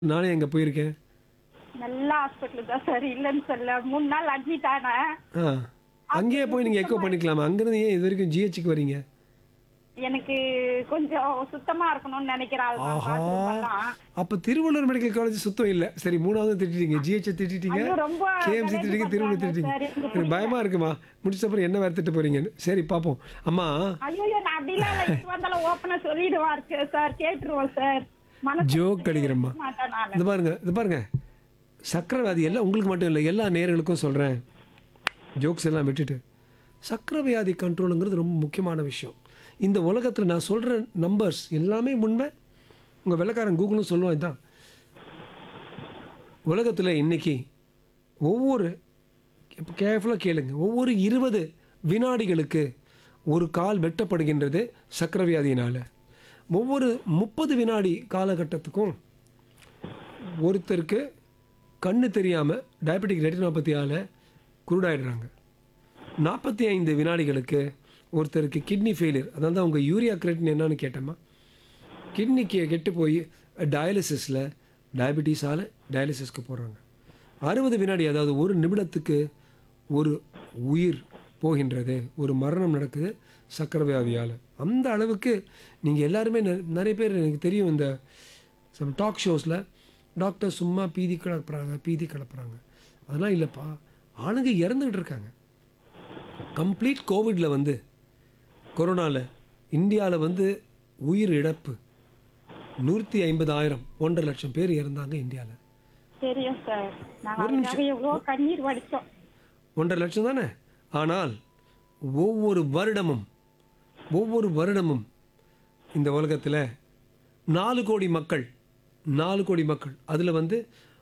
நானே அங்கே போயிருக்கேன் நல்ல ஹாஸ்பிட்டல் தான் சார் இல்லைன்னு சொல்ல மூணு நாள் அட்மிட் ஆனேன் ஆ அங்கேயே போய் நீங்கள் எக்கோ பண்ணிக்கலாமா அங்கேருந்து ஏன் இது வரைக்கும் ஜிஹெச்சுக்கு வரீங்க எனக்கு கொஞ்சம் சுத்தமா இருக்கணும்னு நினைக்கிறேன் ஆஹா அதனால அப்போ திருவள்ளூர் மெடிக்கல் காலேஜ் சுத்தம் இல்லை சரி மூணாவது திட்டிட்டீங்க ஜிஹெச் திட்டிட்டீங்க ஐயோ, ரொம்ப கேஎம்சி திட்டிங்க திருவள்ளூர் திட்டிங்க சரி. எனக்கு பயமா இருக்குமா முடிச்ச அப்புறம் என்ன வேறு திட்ட போறீங்கன்னு சரி பார்ப்போம் அம்மா ஐயோ நான் அப்படிலாம் இல்லை இது வந்தாலும் ஓப்பனா சொல்லிடுவார் சார் கேட்டுருவோம் சார் மனசு ஜோக் அடிக்கிறேம்மா மாட்டேன் நான் இது பாருங்க இது பாருங்க சக்கரை வியாதி எல்லாம் உங்களுக்கு மட்டும் இல்லை எல்லா நேயர்களுக்கும் சொல்கிறேன் ஜோக்ஸ் எல்லாம் விட்டுட்டு சக்கரை வியாதி கண்ட்ரோலுங்கிறது ரொம்ப முக்கியமான விஷயம் இந்த உலகத்தில் நான் சொல்கிற நம்பர்ஸ் எல்லாமே உண்மை உங்கள் வெள்ளக்காரன் கூகுளும் சொல்லுவான் இதான் உலகத்தில் இன்னைக்கு ஒவ்வொரு இப்போ கேர்ஃபுல்லாக கேளுங்க ஒவ்வொரு இருபது வினாடிகளுக்கு ஒரு கால் வெட்டப்படுகின்றது சக்கரை வியாதியினால் ஒவ்வொரு முப்பது வினாடி காலகட்டத்துக்கும் ஒருத்தருக்கு கண்ணு தெரியாமல் டயபெட்டிக் ரெட்டினோபதியால் குருடாயிடுறாங்க நாற்பத்தி ஐந்து வினாடிகளுக்கு ஒருத்தருக்கு கிட்னி ஃபெயிலியர் அதாவது அவங்க யூரியா கிரெட்டின் என்னன்னு கேட்டோமா கிட்னிக்கு கெட்டு போய் டயாலிசிஸில் டயபெட்டிஸால் டயாலிசிஸ்க்கு போகிறாங்க அறுபது வினாடி அதாவது ஒரு நிமிடத்துக்கு ஒரு உயிர் போகின்றது ஒரு மரணம் நடக்குது சக்கரை வியாதியால் அந்த அளவுக்கு நீங்கள் எல்லாருமே நெ- நிறைய பேர் எனக்கு தெரியும் இந்த சம் டாக் ஷோஸில் டாக்டர் சும்மா பீதி கிளப்புறாங்க பீதி கிளப்புறாங்க அதெல்லாம் இல்லைப்பா ஆளுங்க இறந்துக்கிட்டு இருக்காங்க கம்ப்ளீட் கோவிடில் வந்து கொரோனாவில் இந்தியாவில் வந்து உயிர் இழப்பு நூற்றி ஐம்பதாயிரம் ஒன்றரை லட்சம் பேர் இறந்தாங்க இந்தியாவில் தெரியும் சார் நாங்க அதுக்காக எவ்வளவு கண்ணீர் வடிச்சோம் ஒன்றரை லட்சம் தானே ஆனால் ஒவ்வொரு வருடமும் ஒவ்வொரு வருடமும் இந்த உலகத்தில் நாலு கோடி மக்கள் நாலு கோடி மக்கள் அதில் வந்து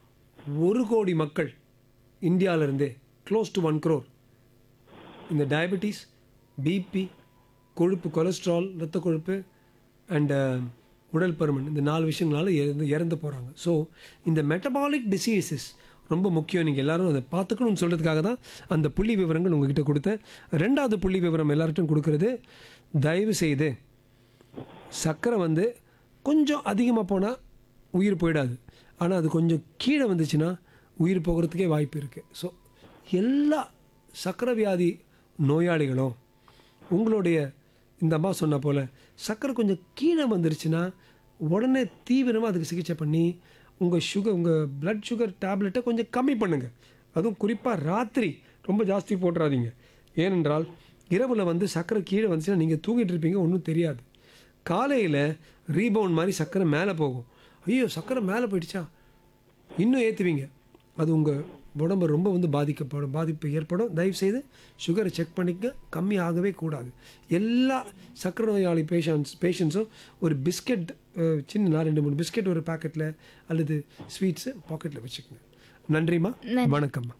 ஒரு கோடி மக்கள் இந்தியாவிலேருந்தே க்ளோஸ் டு ஒன் crore இந்த டயபெட்டிஸ் பிபி கொழுப்பு கொலஸ்ட்ரால் இரத்த கொழுப்பு அண்ட் உடல் பருமன் இந்த நாலு விஷயங்களால இறந்து இறந்து போகிறாங்க ஸோ இந்த மெட்டபாலிக் டிசீசஸ் ரொம்ப முக்கியம் நீங்கள் எல்லாரும் அதை பார்த்துக்கணும்னு சொல்கிறதுக்காக தான் அந்த புள்ளி விவரங்கள் உங்ககிட்ட கொடுத்தேன் ரெண்டாவது புள்ளி விவரம் எல்லார்ட்டும் கொடுக்கறது தயவு செய்து சர்க்கரை வந்து கொஞ்சம் அதிகமாக போனால் உயிர் போயிடாது ஆனால் அது கொஞ்சம் கீழே வந்துச்சுன்னா உயிர் போகிறதுக்கே வாய்ப்பு இருக்குது ஸோ எல்லா சர்க்கரை வியாதி நோயாளிகளும் உங்களுடைய இந்த அம்மா சொன்ன போல் சர்க்கரை கொஞ்சம் கீழே வந்துருச்சுன்னா உடனே தீவிரமாக அதுக்கு சிகிச்சை பண்ணி உங்கள் சுகர் உங்கள் blood சுகர் டேப்லெட்டை கொஞ்சம் கம்மி பண்ணுங்கள் அதுவும் குறிப்பாக ராத்திரி ரொம்ப ஜாஸ்தி போட்டுறாதீங்க ஏனென்றால் இரவில் வந்து சர்க்கரை கீழே வந்துச்சுன்னா நீங்கள் தூங்கிட்டு இருப்பீங்க ஒன்றும் தெரியாது காலையில் ரீபவுண்ட் மாதிரி சர்க்கரை மேலே போகும் ஐயோ சர்க்கரை மேலே போயிடுச்சா இன்னும் ஏற்றுவீங்க அது உங்கள் உடம்பு ரொம்ப வந்து பாதிக்கப்படும் பாதிப்பு ஏற்படும் தயவுசெய்து சுகரை செக் பண்ணிக்க கம்மி ஆகவே கூடாது எல்லா சர்க்கரை நோயாளி பேஷண்ட்ஸ் பேஷண்ட்ஸும் ஒரு பிஸ்கெட் சின்ன நான் ரெண்டு மூணு பிஸ்கெட் ஒரு பாக்கெட்டில் அல்லது ஸ்வீட்ஸு பாக்கெட்டில் வச்சுக்கோங்க நன்றிம்மா வணக்கம்மா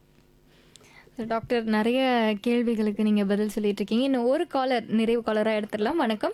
டாக்டர் நிறைய கேள்விகளுக்கு நீங்க பதில் சொல்லிட்டு இருக்கீங்க இன்னும் ஒரு காலர் நிறைவு காலரா எடுத்துடலாம் வணக்கம்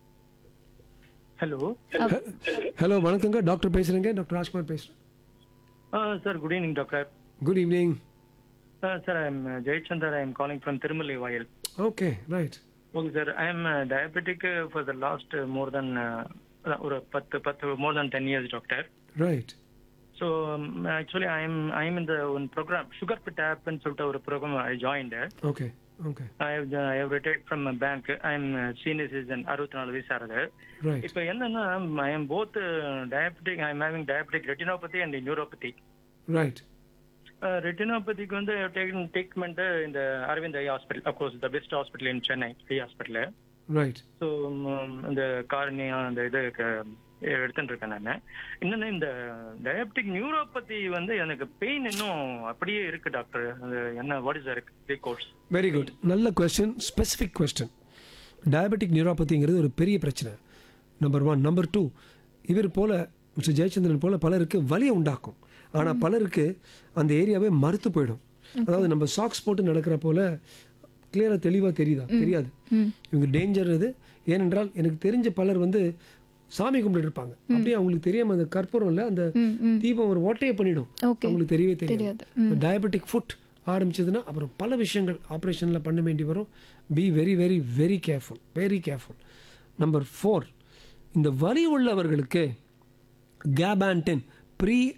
ஹலோ ஹலோ வணக்கங்க டாக்டர் பேசுகிறேங்க டாக்டர் ராஜ்குமார் பேசுகிறேன் sir good evening doctor good evening sir I am Jayachandar I am calling from Thirumalai Vayil okay right okay sir I am diabetic for the last more than ஒரு பத்து பத்து more than ten years doctor right so actually I am I am இந்த one program sugar fit ஆப்னு சொல்லிட்டு ஒரு program I joined okay okay I have retired from bank I am senior citizen அறுபத்தி நாலு வயசு ஆகுது ரைட் இப்போ என்னன்னா I am both diabetic I am having diabetic retinopathy and neuropathy right ரெட்டினோபதிக்கு வந்து ட்ரீட்மெண்ட் இந்த Aravind eye hospital of course the best hospital in Chennai eye hospital right so இந்த காரணியா அந்த இது எடுத்துட்டு இருக்கேன் நான் இன்னொன்று இந்த டயபெட்டிக் நியூரோபதி வந்து எனக்கு பெயின் இன்னும் அப்படியே இருக்கு டாக்டர் அது என்ன வாட் இஸ் இருக்கு கோர்ஸ் வெரி குட் நல்ல கொஸ்டின் ஸ்பெசிஃபிக் கொஸ்டின் டயபெட்டிக் நியூரோபதிங்கிறது ஒரு பெரிய பிரச்சனை நம்பர் ஒன் நம்பர் டூ இவர் போல மிஸ்டர் ஜெயச்சந்திரன் போல பலருக்கு வலியை உண்டாக்கும் ஆனால் பலருக்கு அந்த ஏரியாவே மறுத்து போயிடும் அதாவது நம்ம சாக்ஸ் போட்டு நடக்கிற போல கிளியராக தெளிவாக தெரியுதா தெரியாது இவங்க டேஞ்சர் இது ஏனென்றால் எனக்கு தெரிஞ்ச பலர் வந்து சாமி கும்பிட்டு இருப்பாங்க அப்படியே அவங்களுக்கு தெரியாம அந்த கற்பூரம் இல்லை அந்த தீபம் ஒரு ஓட்டையை பண்ணிடும் Okay. அவங்களுக்கு தெரியவே தெரியாது தெரியாது. டயபெட்டிக் ஃபுட் ஆரம்பிச்சதுன்னா அப்புறம் பல விஷயங்கள் ஆப்ரேஷனில் பண்ண வேண்டி வரும் be very very very careful very careful number four இந்த வலி உள்ளவர்களுக்கு கேபான்டென் ப்ரீ